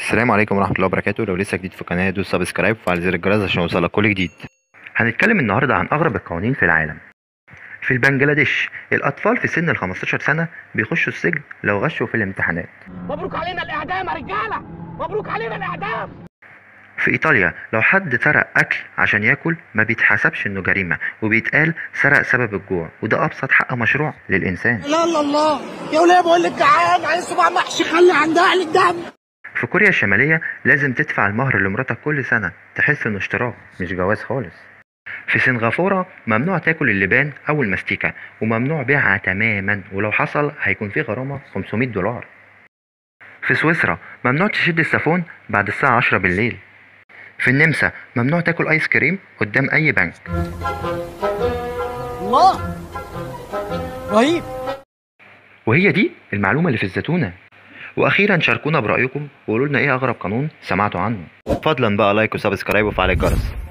السلام عليكم ورحمة الله وبركاته لو لسه جديد في القناة دوس سبسكرايب وفعل زر الجرس عشان يوصلك كل جديد هنتكلم النهاردة عن أغرب القوانين في العالم في البنجلاديش الأطفال في سن ال 15 سنة بيخشوا السجن لو غشوا في الامتحانات مبروك علينا الاعدام يا رجاله مبروك علينا الاعدام في إيطاليا لو حد سرق أكل عشان ياكل ما بيتحسبش إنه جريمة وبيتقال سرق سبب الجوع وده أبسط حق مشروع للإنسان لا لا الله يا وليه بقول لك جعان عايز صباع محشي خلي عندها قلة دم في كوريا الشمالية لازم تدفع المهر لمراتك كل سنة تحس إنه اشتراك مش جواز خالص في سنغافورة ممنوع تاكل اللبان أو المستيكة وممنوع بيعها تماما ولو حصل هيكون في غرامة 500 دولار في سويسرا ممنوع تشد السافون بعد الساعة 10 بالليل في النمسا ممنوع تاكل آيس كريم قدام أي بنك الله رهيب وهي دي المعلومة اللي في الزتونة وأخيرا شاركونا برأيكم وقولوا لنا إيه أغرب قانون سمعتوا عنه فضلا بقى لايك وسبسكرايب وفعل الجرس